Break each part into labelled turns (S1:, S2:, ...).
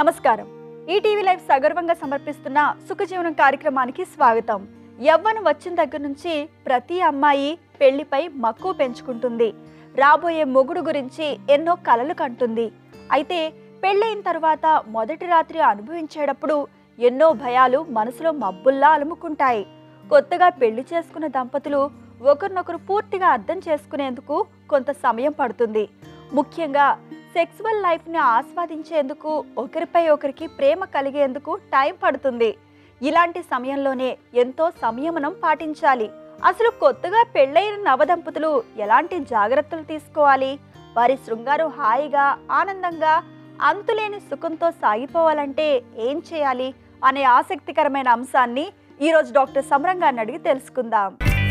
S1: నమస్కారం ETV live సగర్వంగా సమర్పిస్తున్న సుఖజీవనం కార్యక్రమానికి స్వాగతం యవ్వనం వచ్చిన దగ్గర నుంచి ప్రతి అమ్మాయి పెళ్లిపై మక్కువ పెంచుకుంటుంది రాబోయే మొగుడు గురించి ఎన్నో కలలు కంటుంది అయితే పెళ్ళైన తరువాత మొదటి రాత్రి అనుభవించేటప్పుడు ఎన్నో భయాలు మనసులో మబ్బుల్లా అలుముకుంటాయి కొత్తగా పెళ్లి చేసుకున్న దంపతులు ఒకరినొకరు పూర్తిగా అర్థం చేసుకునేందుకు కొంత సమయం పడుతుంది ముఖ్యంగా సెక్సువల్ లైఫ్ని ఆస్వాదించేందుకు ఒకరిపై ఒకరికి ప్రేమ కలిగేందుకు టైం పడుతుంది ఇలాంటి సమయంలోనే ఎంతో సంయమనం పాటించాలి అసలు కొత్తగా పెళ్ళైన నవదంపతులు ఎలాంటి జాగ్రత్తలు తీసుకోవాలి వారి శృంగారం హాయిగా ఆనందంగా అంతులేని సుఖంతో సాగిపోవాలంటే ఏం చేయాలి అనే ఆసక్తికరమైన అంశాన్ని ఈరోజు డాక్టర్ సమరం గారిని అడిగి తెలుసుకుందాం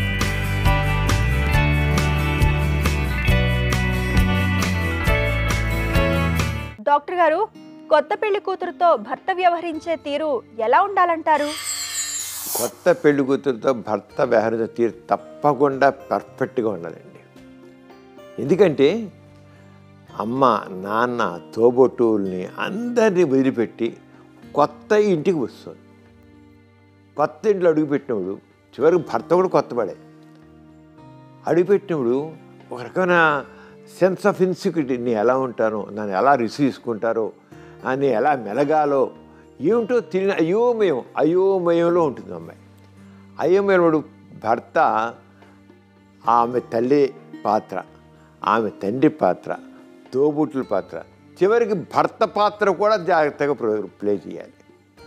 S1: డాక్టర్ గారు కొత్త పెళ్లి కూతురుతో భర్త వ్యవహరించే తీరు ఎలా ఉండాలంటారు
S2: కొత్త పెళ్లి కూతురుతో భర్త వ్యవహరించే తీరు తప్పకుండా పర్ఫెక్ట్గా ఉండాలండి ఎందుకంటే అమ్మ నాన్న తోబొట్టుల్ని అందరినీ వదిలిపెట్టి కొత్త ఇంటికి వస్తుంది కొత్త ఇంట్లో అడుగుపెట్టినప్పుడు చివరికి భర్త కూడా కొత్తపడే అడుగుపెట్టినప్పుడు ఒక రకమైన సెన్స్ ఆఫ్ ఇన్సెక్యూరిటీ నేను ఎలా ఉంటానో నన్ను ఎలా రిసీవ్ చేసుకుంటారో అని ఎలా మెలగాలో ఏమిటో తెలియని అయోమయం అయోమయంలో ఉంటుంది అమ్మాయి అయోమయంలో భర్త ఆమె తల్లి పాత్ర ఆమె తండ్రి పాత్ర తోబుట్ల పాత్ర చివరికి భర్త పాత్ర కూడా జాగ్రత్తగా ప్లే చేయాలి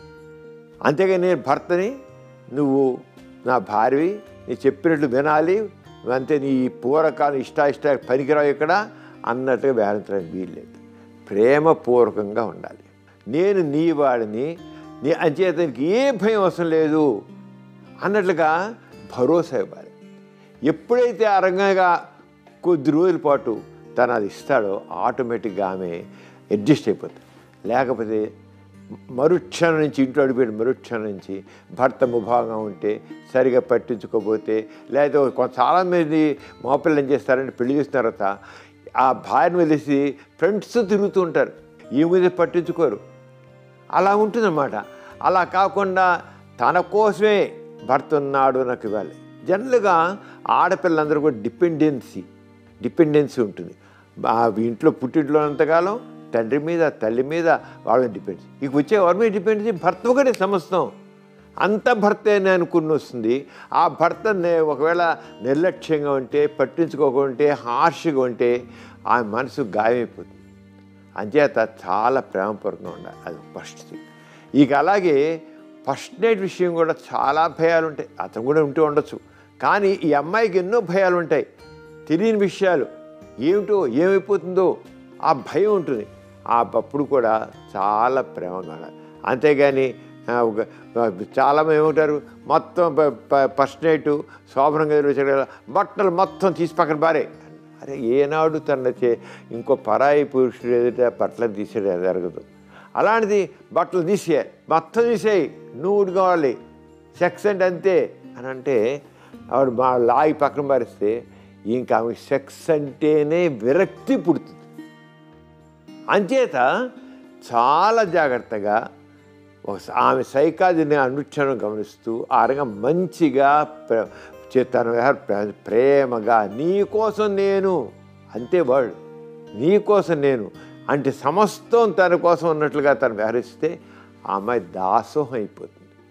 S2: అంతేగా నేను భర్తని నువ్వు నా భార్యవి నీ చెప్పినట్లు వినాలి అంతే నీ పూర్వకాలం ఇష్ట ఇష్ట పనికిరావు ఇక్కడ అన్నట్టుగా వ్యవహరించడానికి వీల్లేదు ప్రేమపూర్వకంగా ఉండాలి నేను నీ వాడిని నీ అంచేతనికి ఏ భయం అవసరం లేదు అన్నట్లుగా భరోసా ఇవ్వాలి ఎప్పుడైతే ఆ రంగంగా కొద్ది రోజుల పాటు తను అది ఇస్తాడో ఆటోమేటిక్గా ఆమె అడ్జస్ట్ అయిపోతుంది లేకపోతే మరుక్షణం నుంచి ఇంట్లో అడిపోయిన మరుక్షణం నుంచి భర్త ముభాగంగా ఉంటే సరిగా పట్టించుకోకపోతే లేదా కొంత చాలామంది మగపిల్లలు ఏం చేస్తారంటే పెళ్లి చేసిన తర్వాత ఆ భార్యను వదిలేసి ఫ్రెండ్స్ తిరుగుతూ ఉంటారు ఈ మీద పట్టించుకోరు అలా ఉంటుందన్నమాట అలా కాకుండా తన కోసమే భర్త ఉన్నాడు నాకు ఇవ్వాలి జనరల్గా ఆడపిల్లలందరూ కూడా డిపెండెన్సీ డిపెండెన్సీ ఉంటుంది ఆ ఇంట్లో పుట్టింట్లో అంతకాలం తండ్రి మీద తల్లి మీద వాళ్ళని డిపెండ్ ఇక వచ్చే ఎవరి మీద డిపెండెన్సీ భర్త ఒకటే సమస్తం అంత భర్తే అని అనుకుని వస్తుంది ఆ భర్త నే- ఒకవేళ నిర్లక్ష్యంగా ఉంటే పట్టించుకోకుంటే హార్ష్గా ఉంటే ఆ మనసు గాయమైపోతుంది అంచేత చాలా ప్రేమపూర్వకంగా ఉండాలి అది ఫస్ట్ థింగ్ ఇక అలాగే ఫస్ట్ నైట్ విషయం కూడా చాలా భయాలు ఉంటాయి అతను కూడా ఉంటూ ఉండొచ్చు కానీ ఈ అమ్మాయికి ఎన్నో భయాలు ఉంటాయి తెలియని విషయాలు ఏమిటో ఏమైపోతుందో ఆ భయం ఉంటుంది ఆ అప్పుడు కూడా చాలా ప్రేమగా ఉండాలి అంతేగాని ఆ, ఒక చాలామంది ఏమంటారు మొత్తం ప- ప- ఫస్ట్ నైట్ శోభనంగా వచ్చాడు బట్టలు మొత్తం తీసి పక్కన పారే అరే ఏనాడు తన చే ఇంకో పరాయి పురుషుడు ఎదుట బట్టలు తీసేది జరగదు అలాంటిది బట్టలు తీసేయాలి మొత్తం తీసేయి నువ్వు కావాలి సెక్స్ అంటే అంతే అని అంటే ఆవిడ మా లాగి పక్కన పారిస్తే ఇంకా ఆమె సెక్స్ అంటేనే విరక్తి పుడుతుంది అంచేత చాలా జాగ్రత్తగా ఒక- ఆమె సైకాలజీని అనుక్షణం గమనిస్తూ ఆ రకంగా మంచిగా ప్ర- చే- తన వ్యవహార ప్ర- ప్రేమగా నీ కోసం నేను అంతే వర్డ్ నీ కోసం నేను అంటే సమస్తం తన కోసం ఉన్నట్లుగా తను వ్యవహరిస్తే ఆ అమ్మాయి దాసోహం అయిపోతుంది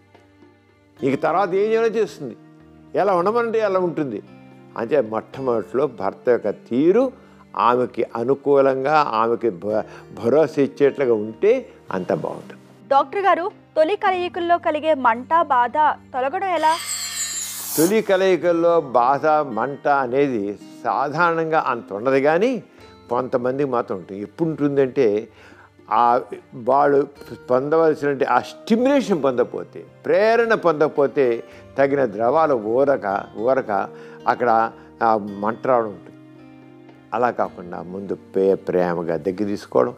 S2: ఇక తర్వాత ఏం చేయాలో చేస్తుంది ఎలా ఉండమంటే ఎలా ఉంటుంది అంటే మొట్టమొదటిలో భర్త యొక్క తీరు ఆమెకి అనుకూలంగా ఆమెకి భ- భరోసా ఇచ్చేట్లుగా ఉంటే అంత బాగుంటుంది
S1: డాక్టర్ గారు తొలి కలయికల్లో కలిగే మంట బాధ తొలగడం ఎలా
S2: తొలి కలయికల్లో బాధ మంట అనేది సాధారణంగా అంత ఉండదు కానీ కొంతమందికి మాత్రం ఉంటుంది ఎప్పుడు ఉంటుందంటే ఆ వాళ్ళు పొందవలసిన ఆ స్టిమ్యులేషన్ పొందకపోతే ప్రేరణ పొందకపోతే తగిన ద్రవాలు ఊరక ఊరక అక్కడ ఆ మంట రావడం ఉంటుంది అలా కాకుండా ముందు ప్రే ప్రేమగా దగ్గర తీసుకోవడం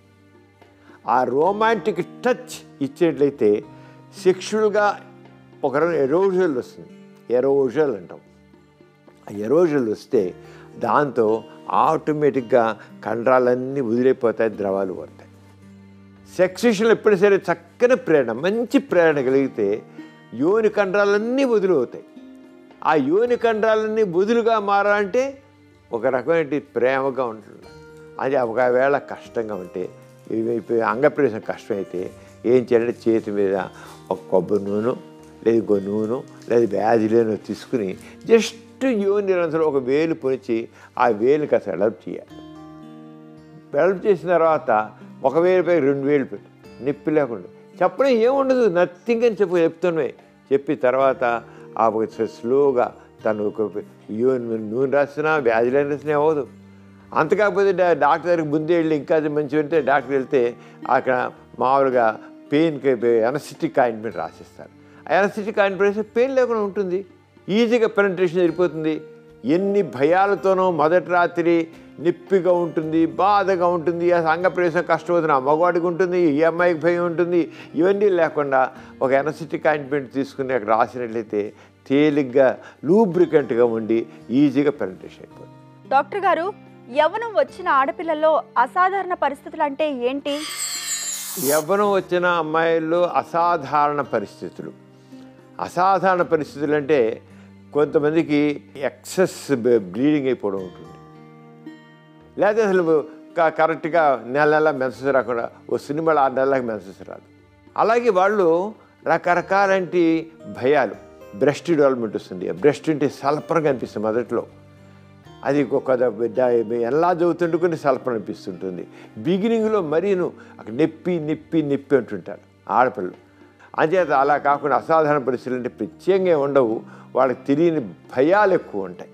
S2: ఆ రొమాంటిక్ టచ్ ఇచ్చేట్లయితే సెక్షువల్గా ఒక ఎరోజల్ వస్తుంది ఎరోజల్ అంటాం ఆ ఎరోజల్ వస్తే దాంతో ఆటోమేటిక్గా కండరాలన్నీ వదిలిపోతాయి ద్రవాలు పడతాయి సెక్స్ విషయంలో ఎప్పుడైనా సరే చక్కని ప్రేరణ మంచి ప్రేరణ కలిగితే యోని కండరాలన్నీ వదులవుతాయి ఆ యోని కండరాలన్నీ బుదులుగా మారాలంటే ఒక రకమైన ప్రేమగా ఉంటుంది అది ఒకవేళ కష్టంగా ఉంటే ఇవి ఇప్పుడు అంగప్రవేశం కష్టమైతే ఏం చేయాలంటే చేతి మీద ఒక కొబ్బరి నూనె లేదు ఇంకో నూనె లేదు వ్యాధి లేనో తీసుకుని జస్ట్ యోని నిరంతరం ఒక వేలు పొనిచి ఆ వేలు కాస్త ఎడప్ చేయాలి వెడల్పు చేసిన తర్వాత ఒక వేలు పై రెండు వేలు పెట్టు నొప్పి లేకుండా చెప్పడం ఏముండదు నథింగ్ అని చెప్పి చెప్తున్నాయి చెప్పి తర్వాత ఆ ఒక స్లోగా తను ఒక అయ్యో నూనె రాసినా వ్యాధి లేని రాసినా అవ్వదు అంత కాకపోతే డా- డాక్టర్ దగ్గరికి ముందే వెళ్ళి ఇంకా మంచి వెళ్తే డాక్టర్ వెళ్తే అక్కడ మామూలుగా పెయిన్కి ఎనసిటిక్ ఆయింట్మెంట్ రాసిస్తారు ఆ ఎనసిటిక్ ఆయింట్మెంట్ వేస్తే పెయిన్ లేకుండా ఉంటుంది ఈజీగా పెనట్రేషన్ జరిగిపోతుంది ఎన్ని భయాలతోనో మొదటి రాత్రి నొప్పిగా ఉంటుంది బాధగా ఉంటుంది ఆ అంగప్రవేశం కష్టమవుతుంది ఆ మగవాడికి ఉంటుంది ఈ అమ్మాయికి భయం ఉంటుంది ఇవన్నీ లేకుండా ఒక ఎనసిటిక్ ఆయింట్మెంట్ తీసుకుని అక్కడ రాసినట్లయితే తేలిగ్గా లూబ్రికెంట్గా ఉండి ఈజీగా పెనట్రేషన్ అయిపోతుంది
S1: డాక్టర్ గారు యవ్వనం వచ్చిన ఆడపిల్లల్లో అసాధారణ పరిస్థితులు అంటే ఏంటి
S2: యవ్వనం వచ్చిన అమ్మాయిల్లో అసాధారణ పరిస్థితులు అసాధారణ పరిస్థితులు అంటే కొంతమందికి ఎక్సెస్ బ్లీడింగ్ అయిపోవడం ఉంటుంది లేదా అసలు క- కరెక్ట్గా నెల నెల మెన్సెస్ రాకుండా ఓ సినిమాలో ఆరు నెలలకు మెన్సెస్ రాదు అలాగే వాళ్ళు రకరకాలంటి భయాలు బ్రెస్ట్ డెవలప్మెంట్ వస్తుంది బ్రెస్ట్ అంటే సల్పరంగా అనిపిస్తుంది మొదట్లో అది ఒక ఎలా చదువుతుంటే కొన్ని సల్పన అనిపిస్తుంటుంది బిగినింగ్లో మరీను అక్కడ నొప్పి నొప్పి నొప్పి అంటుంటారు ఆడపిల్లలు అంచేత అలా కాకుండా అసాధారణ పరిస్థితులు అంటే ప్రత్యేకంగా ఉండవు వాళ్ళకి తెలియని భయాలు ఎక్కువ ఉంటాయి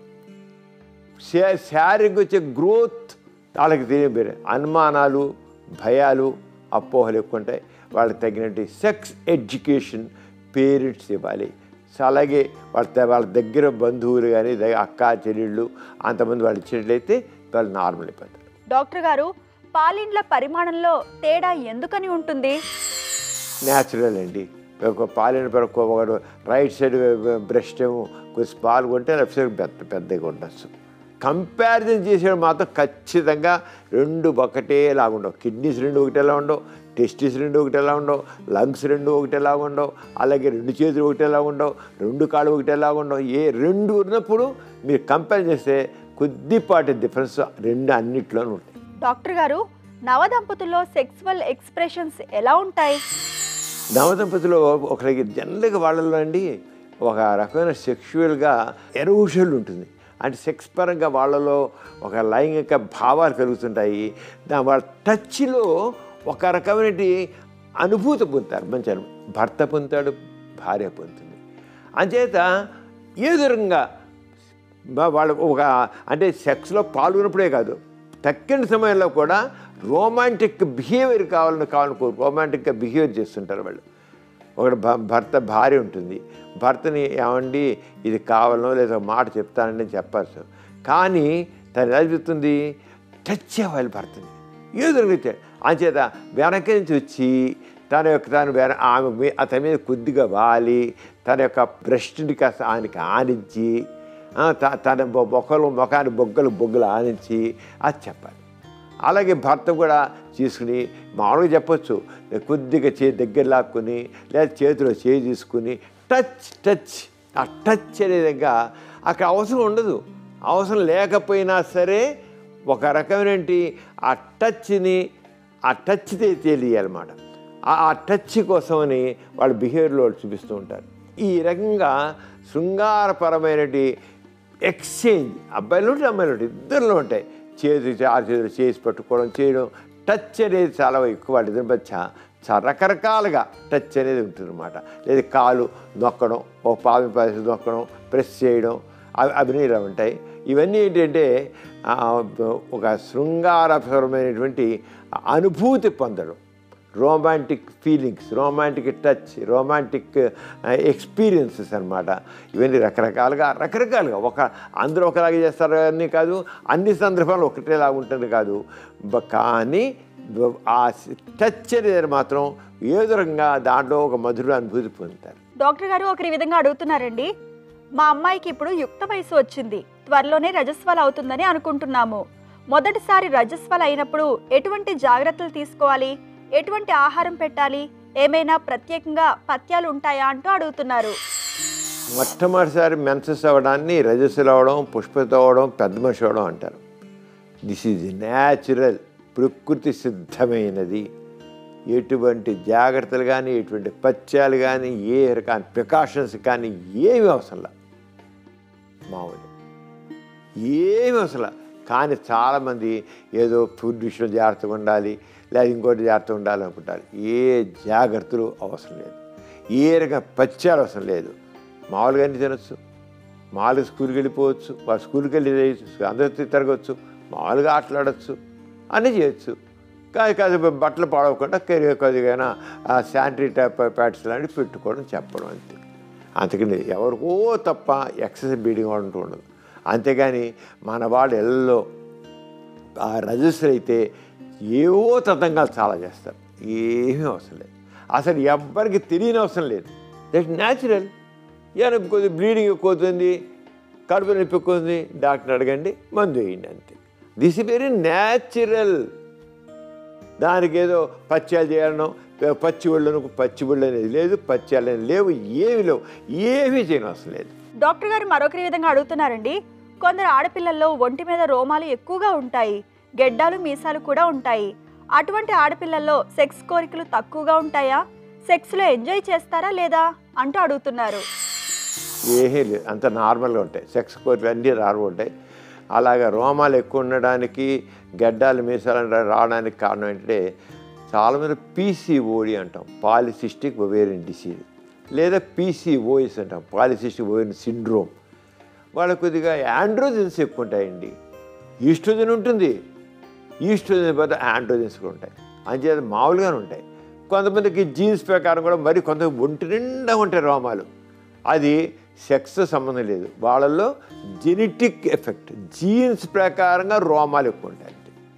S2: శా- శారీరకంగా వచ్చే గ్రోత్ వాళ్ళకి తెలియని అనుమానాలు భయాలు అపోహలు ఎక్కువ ఉంటాయి వాళ్ళకి తగినట్టు సెక్స్ ఎడ్యుకేషన్ పేరెంట్స్ ఇవ్వాలి సో అలాగే వాళ్ళ త- వాళ్ళ దగ్గర బంధువులు కానీ దగ్గ- అక్క చెల్లెళ్ళు అంతమంది వాళ్ళు ఇచ్చినట్లయితే వాళ్ళు నార్మల్ అయిపోతారు
S1: డాక్టర్ గారు పాలిండ్ల పరిమాణంలో తేడా ఎందుకని ఉంటుంది
S2: న్యాచురల్ అండి ఒక పాలిన పరకు ఒకడు రైట్ సైడ్ బ్రెస్ట్ ఏమో కొంచెం పాలు కొంటే లెఫ్ట్ సైడ్ పెద్ద పెద్దగా ఉండొచ్చు కంపారిజన్ చేసేది మాత్రం ఖచ్చితంగా రెండు ఒకటేలాగా ఉండవు కిడ్నీస్ రెండు ఒకటేలా ఉండవు టెస్టిస్ రెండు ఒకటేలా ఉండవు లంగ్స్ రెండు ఒకటేలా ఉండవు అలాగే రెండు చేతులు ఒకటేలా ఉండవు రెండు కాళ్ళు ఒకటేలా ఉండవు ఏ రెండు ఉన్నప్పుడు మీరు కంపేర్ చేస్తే కొద్దిపాటి డిఫరెన్స్ రెండు అన్నిట్లోనూ ఉంటాయి
S1: డాక్టర్ గారు నవదంపతుల్లో సెక్సువల్ ఎక్స్ప్రెషన్స్ ఎలా ఉంటాయి
S2: నవదంపతిలో ఒకరికి జనరల్గా వాళ్ళలో అండి ఒక రకమైన సెక్షువల్గా ఎరోషన్ ఉంటుంది అంటే సెక్స్ పరంగా వాళ్ళలో ఒక లైంగిక భావాలు కలుగుతుంటాయి దా వాళ్ళ టచ్లో ఒక రకమైన అనుభూతి పొందుతారు మంచి అను భర్త పొందుతాడు భార్య పొందుతుంది అంచేత ఏదో రకంగా బా- వాళ్ళు ఒక అంటే సెక్స్లో పాల్గొన్నప్పుడే కాదు తక్కిన సమయంలో కూడా రోమాంటిక్ బిహేవియర్ కావాలని కావాలని కోరు రోమాంటిక్గా బిహేవియర్ చేస్తుంటారు వాళ్ళు ఒకటి భ- భర్త భార్య ఉంటుంది భర్తని ఏమండి ఇది కావాలనో లేదా ఒక మాట చెప్తానండి అని చెప్పాల్సి కానీ తను ఎలా చెప్తుంది టచ్ అవ్వాలి భర్తని ఏదో రీతే అంచేత వెనక నుంచి వచ్చి తన యొక్క తను వెన ఆమె మీ- అతని మీద కొద్దిగా వాలి తన యొక్క బ్రెస్ట్ని కాస్త ఆయనకి ఆనించి ఆ, త- తన బొ- మొక్కలు ముఖాన్ని బొగ్గలు బొగ్గలు ఆనించి అది చెప్పాలి అలాగే భర్త కూడా తీసుకుని మామూలుగా చెప్పొచ్చు కొద్దిగా చే దగ్గర లాక్కుని లేదా చేతిలో చేయి తీసుకుని టచ్ టచ్ ఆ టచ్ అనే విధంగా అక్కడ అవసరం ఉండదు అవసరం లేకపోయినా సరే ఒక రకమైనటువంటి ఆ టచ్ని ఆ టచ్ తెలియాలన్నమాట ఆ- ఆ టచ్ కోసమని వాళ్ళ బిహేవియర్లో వాళ్ళు చూపిస్తూ ఉంటారు ఈ రకంగా శృంగారపరమైనటి ఎక్స్చేంజ్ అబ్బాయిలు ఉంటాయి అమ్మాయిలు ఉంటాయి ఇద్దరిలో ఉంటాయి చేతి ఆరు చేతులు చేసి పట్టుకోవడం చేయడం టచ్ అనేది చాలా ఎక్కువ వాళ్ళ ఇద్దరి మధ్య చాలా రకరకాలుగా టచ్ అనేది ఉంటుందన్నమాట లేదా కాలు నొక్కడం ఒక పావి పాసి నొక్కడం ప్రెస్ చేయడం అవి అవి ఇలా ఉంటాయి ఇవన్నీ ఏంటంటే ఆ, ఒక శృంగారపరమైనటువంటి అనుభూతి పొందడం romantic feelings romantic touch romantic experiences అన్నమాట ఇవన్నీ రకరకాలుగా రకరకాలుగా ఒక అందరూ ఒకలాగే చేస్తారు అని కాదు అన్ని సందర్భాలు ఒకటేలా ఉంటుంది కాదు బ- కానీ బ- ఆ టచ్ అనేది మాత్రం ఏదో రకంగా దాంట్లో ఒక మధుర అనుభూతి పొందుతారు
S1: డాక్టర్ గారు ఒకరి విధంగా అడుగుతున్నారండి మా అమ్మాయికి ఇప్పుడు యుక్త వయసు వచ్చింది త్వరలోనే రజస్వల అవుతుందని అనుకుంటున్నాము మొదటిసారి రజస్వల అయినప్పుడు ఎటువంటి జాగ్రత్తలు తీసుకోవాలి ఎటువంటి ఆహారం పెట్టాలి ఏమైనా ప్రత్యేకంగా పథ్యాలు ఉంటాయా అంటూ అడుగుతున్నారు
S2: మొట్టమొదటిసారి మెన్సెస్ అవ్వడాన్ని రజస్సులు అవ్వడం పుష్పత అవ్వడం పెద్ద మనిషి అవ్వడం అంటారు దిస్ ఈజ్ న్యాచురల్ ప్రకృతి సిద్ధమైనది ఎటువంటి జాగ్రత్తలు కానీ ఎటువంటి పత్యాలు కానీ ఏ రకాల ప్రికాషన్స్ కానీ ఏమి అవసరం లే మామూలు ఏమి అవసరం లే. కానీ చాలామంది ఏదో ఫుడ్ విషయంలో జాగ్రత్తగా ఉండాలి లేదా ఇంకోటి జాగ్రత్తగా ఉండాలి అనుకుంటారు ఏ జాగ్రత్తలు అవసరం లేదు ఏ రకం పత్యాలు అవసరం లేదు మామూలుగానే తినొచ్చు మామూలుగా స్కూల్కి వెళ్ళిపోవచ్చు వాళ్ళ స్కూల్కి వెళ్ళి అందరితో తిరగచ్చు మామూలుగా ఆటలాడచ్చు అన్నీ చేయొచ్చు కాదు కాదు బట్టలు పాడవకుండా కెరీర్ కొద్దిగా శానిటరీ టైప్ ప్యాడ్స్ లాంటివి పెట్టుకోవడం చెప్పడం అంతే అంతకని ఎవరికో తప్ప ఎక్సెస్ బ్లీడింగ్ అంటూ ఉండదు అంతేగాని మన వాళ్ళు ఎల్లో ఆ రజస్సులు అయితే ఏవో తతంగాలు చాలా చేస్తారు ఏమీ అవసరం లేదు అసలు ఎవ్వరికి తెలియని అవసరం లేదు దట్ న్యాచురల్ ఏమైనా కొద్ది బ్లీడింగ్ ఎక్కువ అవుతుంది కడుపు నొప్పి ఎక్కువ ఉంది డాక్టర్ అడగండి మందు వేయండి అంతే దిస్ ఇస్ వెరీ న్యాచురల్ దానికి ఏదో పచ్చాలు చేయాలనో పచ్చి ఒళ్ళను పచ్చి ఒళ్ళు అనేది లేదు పచ్చాలు అనేది లేవు ఏమి లేవు ఏమీ చేయనవసరం లేదు
S1: డాక్టర్ గారు మరొకరి విధంగా అడుగుతున్నారండి కొందరు ఆడపిల్లల్లో ఒంటి మీద రోమాలు ఎక్కువగా ఉంటాయి గెడ్డాలు మీసాలు కూడా ఉంటాయి అటువంటి ఆడపిల్లల్లో సెక్స్ కోరికలు తక్కువగా ఉంటాయా సెక్స్లో ఎంజాయ్ చేస్తారా లేదా అంటూ అడుగుతున్నారు
S2: ఏమీ లేదు అంత నార్మల్గా ఉంటాయి సెక్స్ కోరికలు అన్నీ నార్మల్ ఉంటాయి అలాగే రోమాలు ఎక్కువ ఉండడానికి గడ్డాలు మీసాలు అనడా- రావడానికి కారణం ఏంటంటే చాలామంది పీసీఓడి అంటాం పాలిసిస్టిక్ ఒవేరియన్ డిసీజ్ లేదా పీసీఓఎస్ అంటాం పాలిసిస్టిక్ ఒవేరియన్ సిండ్రోమ్ వాళ్ళకు కొద్దిగా యాండ్రోజన్స్ ఎక్కువ ఉంటాయండి ఈస్ట్రోజన్ ఉంటుంది ఈస్ట్రోజన్ పోతే యాండ్రోజన్స్ కూడా ఉంటాయి అంచేత మామూలుగానే ఉంటాయి కొంతమందికి జీన్స్ ప్రకారం కూడా మరి కొంత ఒంటి నిండా ఉంటాయి రోమాలు అది సెక్స్ సంబంధం లేదు వాళ్ళల్లో జెనెటిక్ ఎఫెక్ట్ జీన్స్ ప్రకారంగా రోమాలు ఎక్కువ ఉంటాయి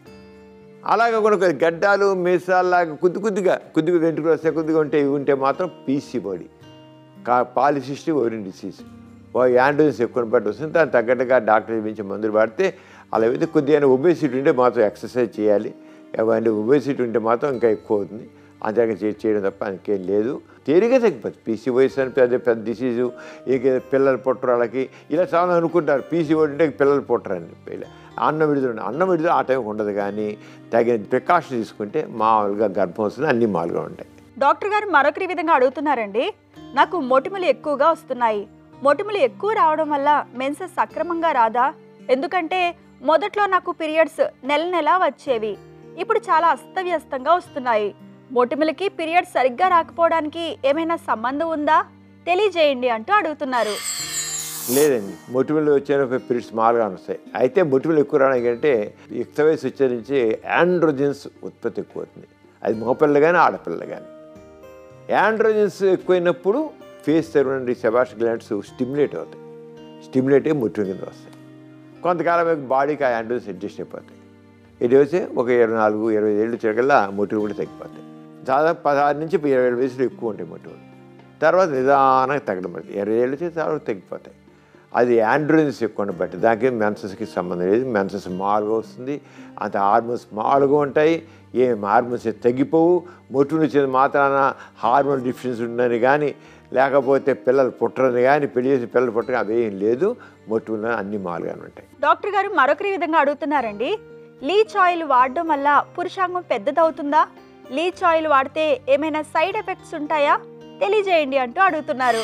S2: అలాగే కూడా కొద్ది గడ్డాలు మీసాల్లాగా కొద్ది కొద్దిగా కొద్దిగా వెంట్రుకలు వస్తే కొద్దిగా ఉంటే ఇవి ఉంటే మాత్రం పీసీ బాడీ కా పాలిసిస్టిక్ ఓరిన్ డిసీజ్ ఓ యాండోన్స్ ఎక్కువ బట్టి వస్తుంది దానికి తగ్గట్టుగా డాక్టర్ చూపించి మందులు వాడితే అలా అయితే కొద్దిగా ఒబేసిటీ ఉంటే మాత్రం ఎక్సర్సైజ్ చేయాలి అవన్నీ ఒబేసిటీ ఉంటే మాత్రం ఇంకా ఎక్కువ అవుతుంది అంతగా చే- చేయడం తప్ప ఇంకేం లేదు తేలిగా తగ్గిపోతుంది పీసీఓఎస్ అని పెద్ద పెద్ద డిసీజు ఇక పిల్లలు పుట్టరు వాళ్ళకి ఇలా చాలా అనుకుంటారు పీసీఓ అంటే పిల్లలు పుట్టరని ఇలా అన్నం విడుదల అన్నం విడుదల ఆ టైంకి ఉండదు కానీ తగిన ప్రికాషన్ తీసుకుంటే మామూలుగా గర్భం వస్తుంది అన్నీ మామూలుగా ఉంటాయి
S1: డాక్టర్ గారు మరొకరి విధంగా అడుగుతున్నారండి నాకు మొటిమలు ఎక్కువగా వస్తున్నాయి మొటిమలు ఎక్కువ రావడం వల్ల మెన్సెస్ సక్రమంగా రాదా ఎందుకంటే మొదట్లో నాకు పీరియడ్స్ నెల నెలా వచ్చేవి ఇప్పుడు చాలా అస్తవ్యస్తంగా వస్తున్నాయి మొటిమలకి పీరియడ్స్ సరిగ్గా రాకపోవడానికి ఏమైనా సంబంధం ఉందా తెలియజేయండి అంటూ అడుగుతున్నారు
S2: లేదండి మొటిమలు వచ్చే పీరియడ్స్ మాలుగా వస్తాయి అయితే మొటిమలు ఎక్కువ రావడానికి అంటే యుక్త వయసు వచ్చే నుంచి ఆండ్రోజన్స్ ఉత్పత్తి ఎక్కువ అవుతుంది అది మగపిల్లలు కానీ ఆడపిల్లలు కానీ యాండ్రోజన్స్ ఎక్కువైనప్పుడు ఫేస్ తెరవండి సెబాష్ గ్లాండ్స్ స్టిమ్యులేట్ అవుతాయి స్టిమ్యులేట్ అయ్యి మొటిమ కింద వస్తాయి కొంతకాలం బాడీకి ఆ యాండ్రోజన్స్ అడ్జస్ట్ అయిపోతాయి ఇది వచ్చి ఒక ఇరవై నాలుగు ఇరవై ఏళ్ళు చిరకల్లా మొటిమలు కూడా తగ్గిపోతాయి దాదాపు పదహారు నుంచి ఇరవై ఏడు వయసులో ఎక్కువ ఉంటాయి మొటిమలు తర్వాత నిదానంగా తగ్గడం పడుతుంది ఇరవై ఏళ్ళు వచ్చి తర్వాత తగ్గిపోతాయి అది ఆండ్రోజన్స్ ఎక్కువ బట్టి దానికి మెన్సెస్కి సంబంధం లేదు మెన్సెస్ మాలుగా వస్తుంది అంత హార్మోన్స్ మాలుగా ఉంటాయి ఏం హార్మోన్స్ తగ్గిపోవు మొట్టు వచ్చేది మాత్రాన హార్మోన్ డిఫిషియన్సీ ఉందని కానీ లేకపోతే పిల్లలు పుట్టరని కానీ పెళ్లి చేసి పిల్లలు పుట్టని అవేం లేదు మొట్టు అన్ని మాలుగానే ఉంటాయి
S1: డాక్టర్ గారు మరొకరి విధంగా అడుగుతున్నారండి లీచ్ ఆయిల్ వాడడం వల్ల పురుషాంగం పెద్దదవుతుందా లీచ్ ఆయిల్ వాడితే ఏమైనా సైడ్ ఎఫెక్ట్స్ ఉంటాయా తెలియజేయండి అంటూ అడుగుతున్నారు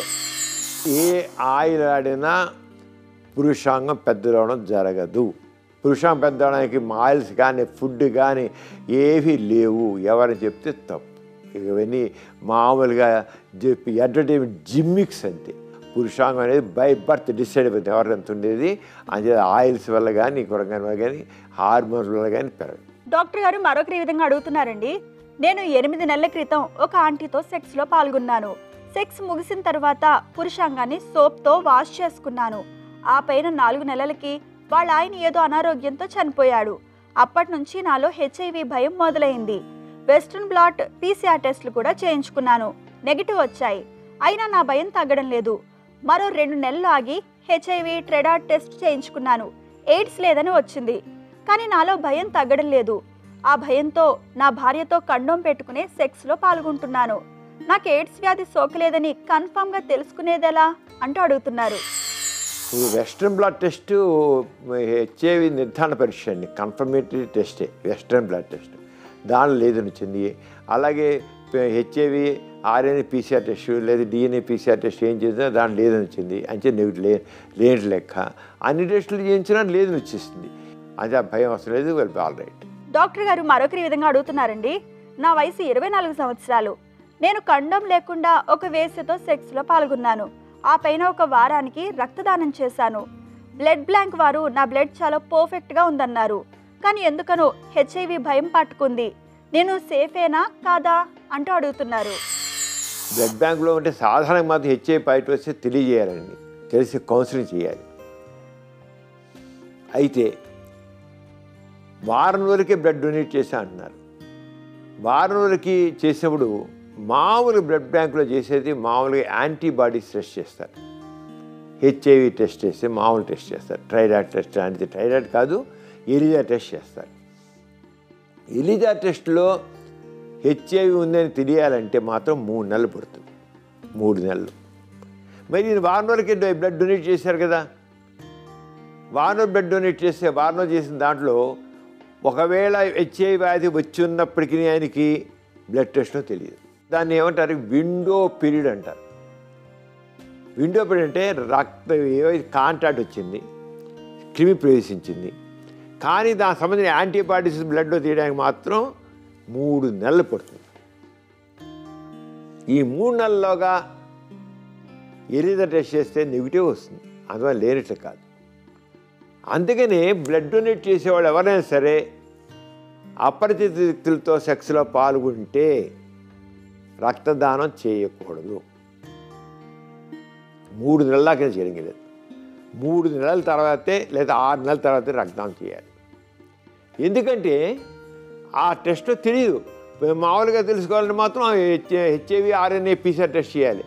S2: ఏ ఆయిల్ ఆడినా పురుషాంగం పెద్దవడం జరగదు పురుషాంగం పెద్దవడానికి ఆయిల్స్ కానీ ఫుడ్ కానీ ఏవి లేవు ఎవరు చెప్తే తప్పు ఇవన్నీ మామూలుగా చెప్పి ఎంటర్టైన్మెంట్ జిమ్మిక్స్ అంతే పురుషాంగం అనేది బై బర్త్ డిసైడ్ అయిపోతుంది ఎవరు ఎంత ఉండేది అంతే ఆయిల్స్ వల్ల కానీ కూరగాయల వల్ల కానీ హార్మోన్స్ వల్ల కానీ పెరగదు
S1: డాక్టర్ గారు మరొకరి విధంగా అడుగుతున్నారండి నేను ఎనిమిది నెలల క్రితం ఒక ఆంటీతో సెక్స్లో పాల్గొన్నాను సెక్స్ ముగిసిన తర్వాత పురుషాంగాన్ని సోప్తో వాష్ చేసుకున్నాను ఆ పైన నాలుగు నెలలకి వాళ్ళ ఆయన ఏదో అనారోగ్యంతో చనిపోయాడు అప్పటి నుంచి నాలో హెచ్ఐవి భయం మొదలైంది వెస్ట్రన్ బ్లాట్ పీసీఆర్ టెస్టులు కూడా చేయించుకున్నాను నెగిటివ్ వచ్చాయి అయినా నా భయం తగ్గడం లేదు మరో రెండు నెలలు ఆగి హెచ్ఐవి ట్రెడా టెస్ట్ చేయించుకున్నాను ఎయిడ్స్ లేదని వచ్చింది కానీ నాలో భయం తగ్గడం లేదు ఆ భయంతో నా భార్యతో కండోం పెట్టుకునే సెక్స్లో పాల్గొంటున్నాను నాకు ఎయిడ్స్ వ్యాధి సోకలేదని కన్ఫామ్గా తెలుసుకునేదెలా అంటూ అడుగుతున్నారు
S2: ఈ వెస్ట్రన్ బ్లడ్ టెస్ట్ హెచ్ఐవి నిర్ధారణ పరీక్ష అండి కన్ఫర్మేటరీ టెస్టే వెస్ట్రన్ బ్లడ్ టెస్ట్ దానిలో లేదని వచ్చింది అలాగే హెచ్ఐవి ఆర్ఎన్ఏ పీసీఆర్ టెస్ట్ లేదా డిఎన్ఏ పీసీఆర్ టెస్ట్ ఏం చేసినా దాంట్లో లేదని వచ్చింది అంటే నెగిటి లే లేని లెక్క అన్ని టెస్టులు చేయించినా లేదని వచ్చేసింది అది ఆ భయం అవసరం లేదు వెల్ ఆల్ రైట్
S1: డాక్టర్ గారు మరొకరి విధంగా అడుగుతున్నారండి నా వయసు ఇరవై నాలుగు సంవత్సరాలు నేను కండం లేకుండా ఒక వేశ్యతో సెక్స్లో పాల్గొన్నాను ఆ పైన ఒక వారానికి రక్తదానం చేశాను బ్లడ్ బ్లాంక్ వారు నా బ్లడ్ చాలా పర్ఫెక్ట్గా ఉందన్నారు కానీ ఎందుకనో హెచ్ఐవి భయం పట్టుకుంది నేను సేఫేనా కాదా అంటూ అడుగుతున్నారు
S2: బ్లడ్ బ్యాంక్లో ఉంటే సాధారణంగా మాత్రం హెచ్ఐ పాజిటివ్ వస్తే తెలియజేయాలండి తెలిసి కౌన్సిలింగ్ చేయాలి అయితే వారం వరకే బ్లడ్ డొనేట్ చేశా అంటున్నారు వారం వరకు చేసినప్పుడు మామూలు బ్లడ్ బ్యాంకులో చేసేది మామూలుగా యాంటీబాడీస్ టెస్ట్ చేస్తారు హెచ్ఐవి టెస్ట్ చేస్తే మామూలు టెస్ట్ చేస్తారు ట్రైడాట్ టెస్ట్ అంటే ట్రైడాట్ కాదు ఎలిజా టెస్ట్ చేస్తారు ఎలిజా టెస్ట్లో హెచ్ఐవి ఉందని తెలియాలంటే మాత్రం మూడు నెలలు పడుతుంది మూడు నెలలు మరి నేను వారం వరకే బ్లడ్ డొనేట్ చేశారు కదా వారం బ్లడ్ డొనేట్ చేస్తే వారం చేసిన దాంట్లో ఒకవేళ హెచ్ఐ వ్యాధి వచ్చి ఉన్నప్పటికీ ఆయనకి బ్లడ్ టెస్ట్లో తెలియదు దాన్ని ఏమంటారు విండో పీరియడ్ అంటారు విండో పీరియడ్ అంటే రక్త ఏవైతే కాంటాక్ట్ వచ్చింది క్రిమి ప్రవేశించింది కానీ దానికి సంబంధించిన యాంటీబాడీస్ బ్లడ్లో తీయడానికి మాత్రం మూడు నెలలు పడుతుంది ఈ మూడు నెలల్లోగా ఎరిద టెస్ట్ చేస్తే నెగిటివ్ వస్తుంది అందువల్ల లేనట్లు కాదు అందుకని బ్లడ్ డొనేట్ చేసేవాళ్ళు ఎవరైనా సరే అపరిచిత వ్యక్తులతో సెక్స్లో పాల్గొంటే రక్తదానం చేయకూడదు మూడు నెలల దాకా చేయడం లేదు మూడు నెలల తర్వాతే లేదా ఆరు నెలల తర్వాతే రక్తదానం చేయాలి ఎందుకంటే ఆ టెస్ట్ తెలియదు మామూలుగా తెలుసుకోవాలంటే మాత్రం హెచ్ఐవి ఆర్ఎన్ఏ పీసీఆర్ టెస్ట్ చేయాలి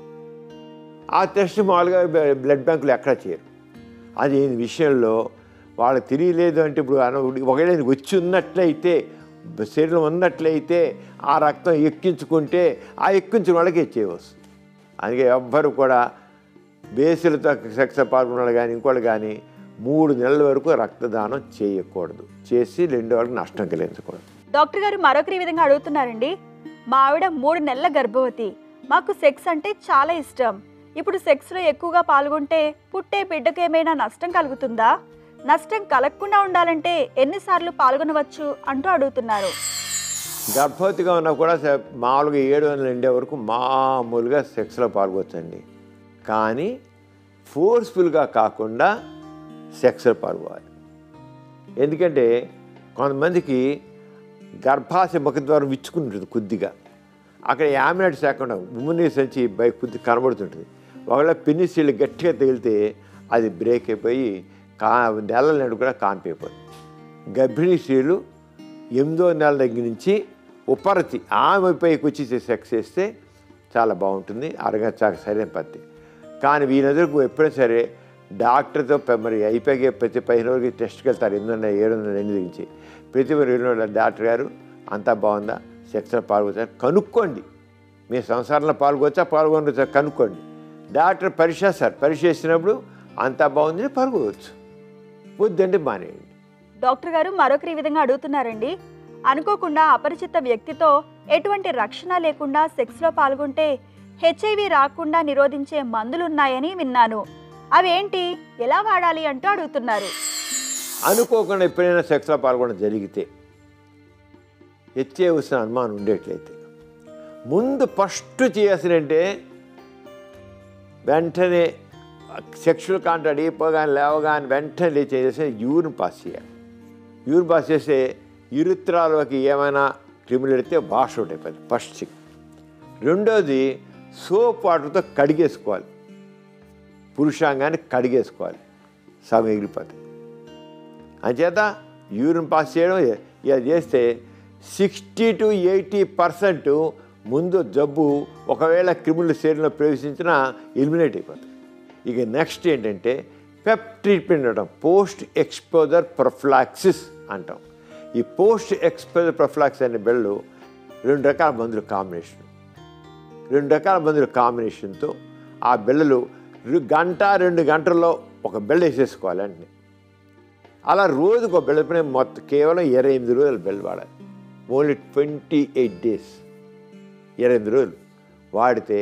S2: ఆ టెస్ట్ మామూలుగా బ్లడ్ బ్యాంకులు ఎక్కడ చేయరు అది ఈ విషయంలో వాళ్ళకి తెలియలేదు అంటే ఇప్పుడు అన- ఒకవేళ ఇది వచ్చి ఉన్నట్లయితే శరీరం ఉన్నట్లయితే ఆ రక్తం ఎక్కించుకుంటే ఆ ఎక్కించిన వాళ్ళకి హెచ్ఐవి వస్తుంది అందుకే ఎవ్వరు కూడా బేసులతో సెక్స్ పాల్గొన్నాడు కానీ ఇంకోటి కానీ మూడు నెలల వరకు రక్తదానం చేయకూడదు చేసి రెండో వాళ్ళకి నష్టం కలిగించకూడదు
S1: డాక్టర్ గారు మరొకరి విధంగా అడుగుతున్నారండి మా ఆవిడ మూడు నెలల గర్భవతి మాకు సెక్స్ అంటే చాలా ఇష్టం ఇప్పుడు సెక్స్లో ఎక్కువగా పాల్గొంటే పుట్టే బిడ్డకు ఏమైనా నష్టం కలుగుతుందా నష్టం కలగకుండా ఉండాలంటే ఎన్నిసార్లు పాల్గొనవచ్చు అంటూ అడుగుతున్నారు
S2: గర్భవతిగా ఉన్నా కూడా స- మామూలుగా ఏడు వందలు నిండే వరకు మామూలుగా సెక్స్లో పాల్గొచ్చండి కానీ ఫోర్స్ఫుల్గా కాకుండా సెక్స్లో పాల్గొవాలి ఎందుకంటే కొంతమందికి గర్భాశయ ముఖద్వారం విచ్చుకుని ఉంటుంది కొద్దిగా అక్కడ యామినట్స్ లేకుండా ఉమ్మునీ సంచి బై కొద్ది కనబడుతుంటుంది ఒకవేళ పెన్నిసీళ్ళు గట్టిగా తగిలితే అది బ్రేక్ అయిపోయి కా నెలల నాడు కూడా కానిపోయిపోతుంది గర్భిణీ స్త్రీలు ఎనిమిదో నెల దగ్గర నుంచి ఉపరతి ఆమె పైకి వచ్చి సెక్స్ చేస్తే చాలా బాగుంటుంది అరగా చాలా సరైన పద్ధతి కానీ వీళ్ళందరికీ ఎప్పుడైనా సరే డాక్టర్తో పె- మరి అయిపోయి ప్రతి పదిహేను రోజులకి టెస్ట్కి వెళ్తారు ఎనిమిది వందల ఏడు వందల ఎనిమిది నుంచి ప్రతి మరి ఎనిమిది వందల డాక్టర్ గారు అంతా బాగుందా సెక్స్లో పాల్గొచ్చా కనుక్కోండి మీ సంసారంలో పాల్గొచ్చా పాల్గొనవచ్చా కనుక్కోండి డాక్టర్ పరీక్ష సార్ పరీక్ష చేసినప్పుడు అంతా బాగుంది పాల్గొవచ్చు వద్దంటే మానేయండి
S1: డాక్టర్ గారు మరొకరి విధంగా అడుగుతున్నారండి అనుకోకుండా అపరిచిత వ్యక్తితో ఎటువంటి రక్షణ లేకుండా సెక్స్లో పాల్గొంటే హెచ్ఐవి రాకుండా నిరోధించే మందులున్నాయని విన్నాను అవేంటి ఎలా వాడాలి అంటూ అడుగుతున్నారు
S2: అనుకోకుండా ఎప్పుడైనా సెక్స్లో పాల్గొనడం జరిగితే హెచ్ఏ వచ్చిన అనుమానం ఉండేట్లయితే ముందు ఫస్ట్ చేయాల్సినంటే వెంటనే సెక్షువల్ కాంటాక్ట్ అయిపోగానే లేవగానే వెంటనే లేచి చేసి యూరిన్ పాస్ చేయాలి యూరిన్ పాస్ చేస్తే ఇరుత్రాలకి ఏమైనా క్రిములు ఎడితే వాష్ అవుట్ అయిపోతుంది ఫస్ట్ థింగ్ రెండోది సోప్ వాటర్తో కడిగేసుకోవాలి పురుషాంగాన్ని కడిగేసుకోవాలి సగం ఎగిరిపోతుంది అంచేత యూరిన్ పాస్ చేయడం ఇలా చేస్తే సిక్స్టీ టు ఎయిటీ పర్సెంట్ ముందు జబ్బు ఒకవేళ క్రిములు శరీరంలో ప్రవేశించినా ఎలిమినేట్ అయిపోతుంది ఇక నెక్స్ట్ ఏంటంటే పెప్ ట్రీట్మెంట్ అంటాం పోస్ట్ ఎక్స్పోజర్ ప్రొఫ్లాక్సిస్ అంటాం ఈ పోస్ట్ ఎక్స్పోజర్ ప్రొఫ్లాక్స్ అనే బిళ్ళలు రెండు రకాల మందులు కాంబినేషన్ రెండు రకాల మందుల కాంబినేషన్తో ఆ బిళ్ళలు రు- గంట రెండు గంటల్లో ఒక బిళ్ళ వేసేసుకోవాలి అంటే అలా రోజుకు ఒక బిళ్ళ పైన మొత్తం కేవలం ఇరవై ఎనిమిది రోజులు బిళ్ళ వాడాలి ఓన్లీ ట్వంటీ ఎయిట్ డేస్ ఇరవై ఎనిమిది రోజులు వాడితే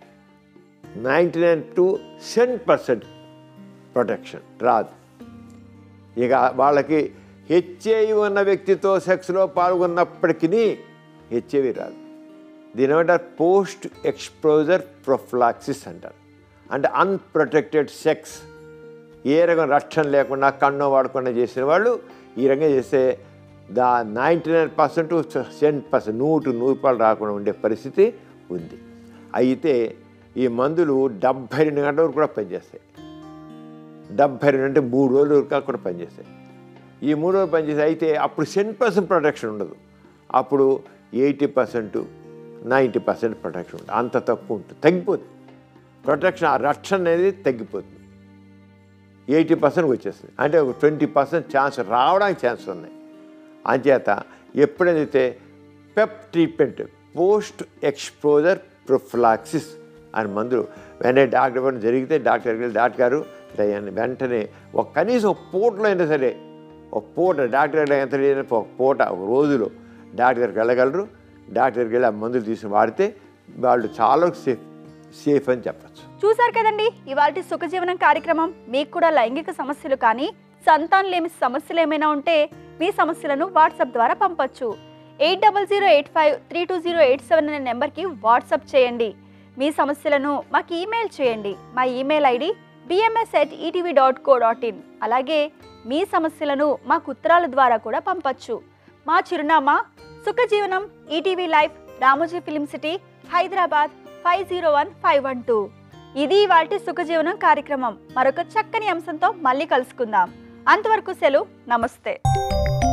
S2: ninety nine to seven percent protection రాదు ఇక వాళ్ళకి హెచ్ఐవి ఉన్న వ్యక్తితో సెక్స్లో పాల్గొన్నప్పటికీ హెచ్ఐవి రాదు దీని ఏమంటారు పోస్ట్ ఎక్స్పోజర్ ప్రొఫ్లాక్సిస్ అంటారు అంటే అన్ప్రొటెక్టెడ్ సెక్స్ ఏ రకం రక్షణ లేకుండా కన్ను వాడకుండా చేసిన వాళ్ళు ఈ రకంగా చేస్తే దా ninety nine percent seven percent నూటు నూరు రూపాయలు రాకుండా ఉండే పరిస్థితి ఉంది అయితే ఈ మందులు డెబ్భై రెండు గంటల వరకు కూడా పనిచేస్తాయి డెబ్భై రెండు అంటే మూడు రోజుల వరకు కూడా పనిచేస్తాయి ఈ మూడు రోజులు పనిచేస్తే అయితే అప్పుడు సెవెన్ పర్సెంట్ ప్రొటెక్షన్ ఉండదు అప్పుడు eighty percent ninety percent protection ఉంటుంది అంత తక్కువ ఉంటుంది తగ్గిపోతుంది ప్రొటెక్షన్ ఆ రక్షణ అనేది తగ్గిపోతుంది ఎయిటీ పర్సెంట్ వచ్చేస్తుంది అంటే ఒక ట్వంటీ పర్సెంట్ ఛాన్స్ రావడానికి ఛాన్స్ ఉన్నాయి అంచేత ఎప్పుడైతే PEP treatment post exposure prophylaxis అని మందులు వెంటనే డాక్టర్ పని జరిగితే డాక్టర్ దగ్గరికి వెళ్ళి డాక్టర్ గారు దయ్యాన్ని వెంటనే ఒక కనీసం ఒక పూటలో అయినా సరే ఒక పూట డాక్టర్ దగ్గర ఎంత లేదని ఒక పూట ఒక రోజులో డాక్టర్ దగ్గరికి వెళ్ళగలరు డాక్టర్ దగ్గరికి వెళ్ళి ఆ మందులు తీసుకుని వాడితే వాళ్ళు చాలా సేఫ్ సేఫ్ అని చెప్పచ్చు
S1: చూశారు కదండి ఇవాళ సుఖజీవనం కార్యక్రమం మీకు కూడా లైంగిక సమస్యలు కానీ సంతానం లేని సమస్యలు ఏమైనా ఉంటే మీ సమస్యలను వాట్సాప్ ద్వారా పంపొచ్చు eight double zero eight five three two zero eight seven అనే నెంబర్కి వాట్సాప్ చేయండి మీ సమస్యలను మాకు ఈమెయిల్ చేయండి మా email ID BMS at ETV dot co dot in అలాగే మీ సమస్యలను మాకు ఉత్తరాల ద్వారా కూడా పంపొచ్చు మా చిరునామా Sukhajeevanam ETV live Ramoji film city Hyderabad five zero one five one two ఇది వాటి సుఖజీవనం కార్యక్రమం మరొక చక్కని అంశంతో మళ్ళీ కలుసుకుందాం అంతవరకు సెలవు నమస్తే